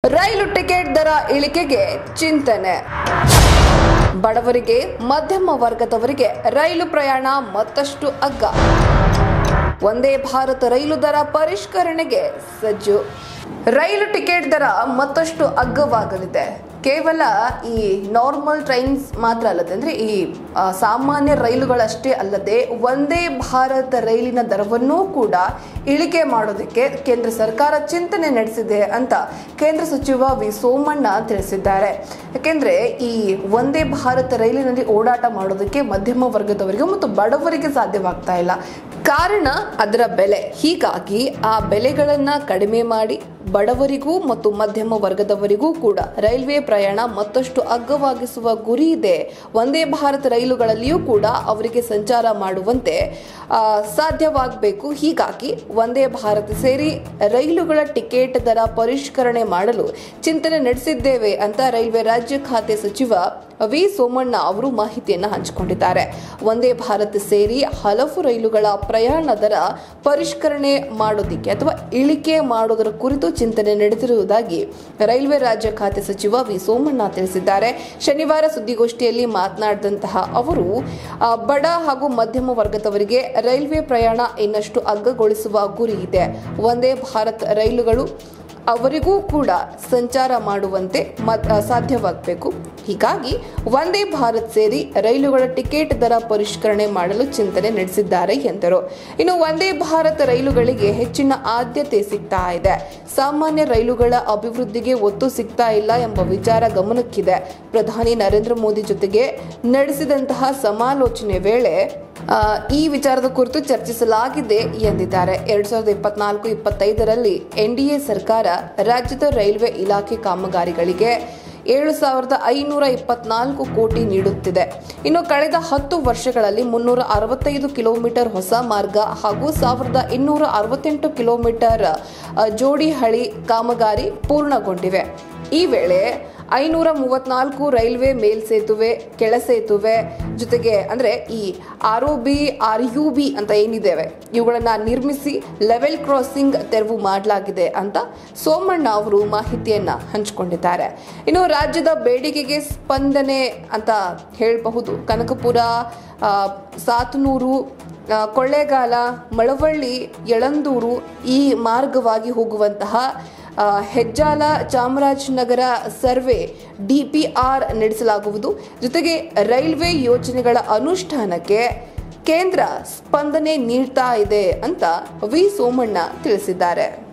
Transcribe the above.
ರೈಲು ticket ದರ ಇಳಿಕೆಗೆ ಚಿಂತನೆ ಬಡವರಿಗೆ ಮಧ್ಯಮ ವರ್ಗದವರಿಗೆ ರೈಲು ಪ್ರಯಾಣ ಮತ್ತಷ್ಟು ಅಗ್ಗ ಒಂದೇ ಭಾರತ ರೈಲು ದರ ಪರಿಷ್ಕರಣೆಗೆ ಸಜ್ಜು ರೈಲು ಟಿಕೆಟ್ ದರ ಮತ್ತಷ್ಟು ಅಗ್ಗವಾಗಲಿದೆ ಕೇವಲ ಈ ನಾರ್ಮಲ್ ಟ್ರೈನ್ಸ್ ಮಾತ್ರ ಅಲ್ಲದೆ ಅಂದ್ರೆ ಈ ಆ, ಸಾಮಾನ್ಯ ರೈಲುಗಳಷ್ಟೇ ಅಲ್ಲದೆ ಒಂದೇ ಭಾರತ ರೈಲಿನ ದರವನ್ನೂ ಕೂಡ ಇಳಿಕೆ ಮಾಡೋದಕ್ಕೆ ಕೇಂದ್ರ ಸರ್ಕಾರ ಚಿಂತನೆ ನಡೆಸಿದೆ ಅಂತ ಕೇಂದ್ರ ಸಚಿವ ವಿ ಸೋಮಣ್ಣ ತಿಳಿಸಿದ್ದಾರೆ ಯಾಕೆಂದ್ರೆ ಈ ಒಂದೇ ಭಾರತ ರೈಲಿನಲ್ಲಿ ಓಡಾಟ ಮಾಡೋದಕ್ಕೆ ಮಧ್ಯಮ ವರ್ಗದವರಿಗೆ ಮತ್ತು ಬಡವರಿಗೆ ಸಾಧ್ಯವಾಗ್ತಾ ಇಲ್ಲ ಕಾರಣ ಅದರ ಬೆಲೆ ಹೀಗಾಗಿ ಆ ಬೆಲೆಗಳನ್ನ ಕಡಿಮೆ ಮಾಡಿ ಬಡವರಿಗೂ ಮತ್ತು ಮಧ್ಯಮ ವರ್ಗದವರಿಗೂ ಕೂಡ ರೈಲ್ವೆ ಪ್ರಯಾಣ ಮತ್ತಷ್ಟು ಅಗ್ಗವಾಗಿಸುವ ಗುರಿ ಇದೆ ಒಂದೇ ಭಾರತ ರೈಲುಗಳಲ್ಲಿಯೂ ಕೂಡ ಅವರಿಗೆ ಸಂಚಾರ ಮಾಡುವಂತೆ ಆ, ಸಾಧ್ಯವಾಗಬೇಕು ಹೀಗಾಗಿ ಒಂದೇ ಭಾರತ ಸೇರಿ ರೈಲುಗಳ ಟಿಕೆಟ್ ದರ ಪರಿಷ್ಕರಣೆ ಮಾಡಲು ಚಿಂತನೆ ನಡೆಸಿದ್ದೇವೆ ಅಂತ ರೈಲ್ವೆ ರಾಜ್ಯ ಖಾತೆ ಸಚಿವ ವಿ ಸೋಮಣ್ಣ ಅವರು ಮಾಹಿತಿಯನ್ನ ಹಂಚಿಕೊಂಡಿದ್ದಾರೆ ಒಂದೇ ಭಾರತ್ ಸೇರಿ ಹಲವು ರೈಲುಗಳ ಪ್ರಯಾಣ ದರ ಪರಿಷ್ಕರಣೆ ಮಾಡೋದಿಕ್ಕೆ ಅಥವಾ ಇಳಿಕೆ ಮಾಡೋದರ ಕುರಿತು ಚಿಂತನೆ ನಡೆದಿರುವುದಾಗಿ ರೈಲ್ವೆ ರಾಜ್ಯ ಖಾತೆ ಸಚಿವ ವಿ ಸೋಮಣ್ಣ ತಿಳಿಸಿದ್ದಾರೆ ಶನಿವಾರ ಸುದ್ದಿಗೋಷ್ಠಿಯಲ್ಲಿ ಮಾತನಾಡಿದಂತಹ ಅವರು ಆ, ಬಡ ಹಾಗೂ ಮಧ್ಯಮ ವರ್ಗದವರಿಗೆ ರೈಲ್ವೆ ಪ್ರಯಾಣ ಇನ್ನಷ್ಟು ಅಗ್ಗಗೊಳಿಸುವ ಗುರಿ ಇದೆ ಒಂದೇ ಭಾರತ್ ರೈಲುಗಳು ಅವರಿಗೂ ಕೂಡ ಸಂಚಾರ ಮಾಡುವಂತೆ ಮತ್- ಆ, ಸಾಧ್ಯವಾಗಬೇಕು ಹೀಗಾಗಿ ಒಂದೇ ಭಾರತ್ ಸೇರಿ ರೈಲುಗಳ ಟಿಕೆಟ್ ದರ ಪರಿಷ್ಕರಣೆ ಮಾಡಲು ಚಿಂತನೆ ನಡೆಸಿದ್ದಾರೆ ಎಂದರು ಇನ್ನು ಒಂದೇ ಭಾರತ್ ರೈಲುಗಳಿಗೆ ಹೆಚ್ಚಿನ ಆದ್ಯತೆ ಸಿಗ್ತಾ ಇದೆ ಸಾಮಾನ್ಯ ರೈಲುಗಳ ಅಭಿವೃದ್ಧಿಗೆ ಒತ್ತು ಸಿಗ್ತಾ ಇಲ್ಲ ಎಂಬ ವಿಚಾರ ಗಮನಕ್ಕಿದೆ ಪ್ರಧಾನಿ ನರೇಂದ್ರ ಮೋದಿ ಜೊತೆಗೆ ನಡೆಸಿದಂತಹ ಸಮಾಲೋಚನೆ ವೇಳೆ ಆ, ಈ ವಿಚಾರದ ಕುರಿತು ಚರ್ಚಿಸಲಾಗಿದೆ ಎಂದಿದ್ದಾರೆ ಎರಡ್ ಸಾವಿರದ ಇಪ್ಪತ್ನಾಲ್ಕು ಇಪ್ಪತ್ತೈದರಲ್ಲಿ ಎನ್ಡಿಎ ಸರ್ಕಾರ ರಾಜ್ಯದ ರೈಲ್ವೆ ಇಲಾಖೆ ಕಾಮಗಾರಿಗಳಿಗೆ ಏಳು ಸಾವಿರದ ಐನೂರ ಇಪ್ಪತ್ನಾಲ್ಕು ಕೋಟಿ ನೀಡುತ್ತಿದೆ ಇನ್ನು ಕಳೆದ ಹತ್ತು ವರ್ಷಗಳಲ್ಲಿ ಮುನ್ನೂರ ಅರವತ್ತೈದು ಕಿಲೋಮೀಟರ್ ಹೊಸ ಮಾರ್ಗ ಹಾಗೂ ಸಾವಿರದ ಇನ್ನೂರ ಅರವತ್ತೆಂಟು ಕಿಲೋಮೀಟರ್ ಆ, ಜೋಡಿ ಹಳಿ ಕಾಮಗಾರಿ ಪೂರ್ಣಗೊಂಡಿವೆ ಈ ವೇಳೆ ಐನೂರ ಮೂವತ್ನಾಲ್ಕು ರೈಲ್ವೆ ಮೇಲ್ಸೇತುವೆ ಕೆಳಸೇತುವೆ ಜೊತೆಗೆ ಅಂದ್ರೆ ಈ R O B R U B ಅಂತ ಏನಿದ್ದೇವೆ ಇವುಗಳನ್ನ ನಿರ್ಮಿಸಿ ಲೆವೆಲ್ ಕ್ರಾಸಿಂಗ್ ತೆರವು ಮಾಡಲಾಗಿದೆ ಅಂತ ಸೋಮಣ್ಣ ಅವರು ಮಾಹಿತಿಯನ್ನ ಹಂಚಿಕೊಂಡಿದ್ದಾರೆ ಇನ್ನು ರಾಜ್ಯದ ಬೇಡಿಕೆಗೆ ಸ್ಪಂದನೆ ಅಂತ ಹೇಳಬಹುದು ಕನಕಪುರ ಆ, ಸಾತನೂರು ಆ, ಕೊಳ್ಳೇಗಾಲ ಮಳವಳ್ಳಿ ಯಳಂದೂರು ಈ ಮಾರ್ಗವಾಗಿ ಹೋಗುವಂತಹ ಆ, ಹೆಜ್ಜಾಲ ಚಾಮರಾಜನಗರ ಸರ್ವೆ ಡಿಪಿಆರ್ ನಡೆಸಲಾಗುವುದು ಜೊತೆಗೆ ರೈಲ್ವೆ ಯೋಜನೆಗಳ ಅನುಷ್ಠಾನಕ್ಕೆ ಕೇಂದ್ರ ಸ್ಪಂದನೆ ನೀಡ್ತಾ ಇದೆ ಅಂತ ವಿ ಸೋಮಣ್ಣ ತಿಳಿಸಿದ್ದಾರೆ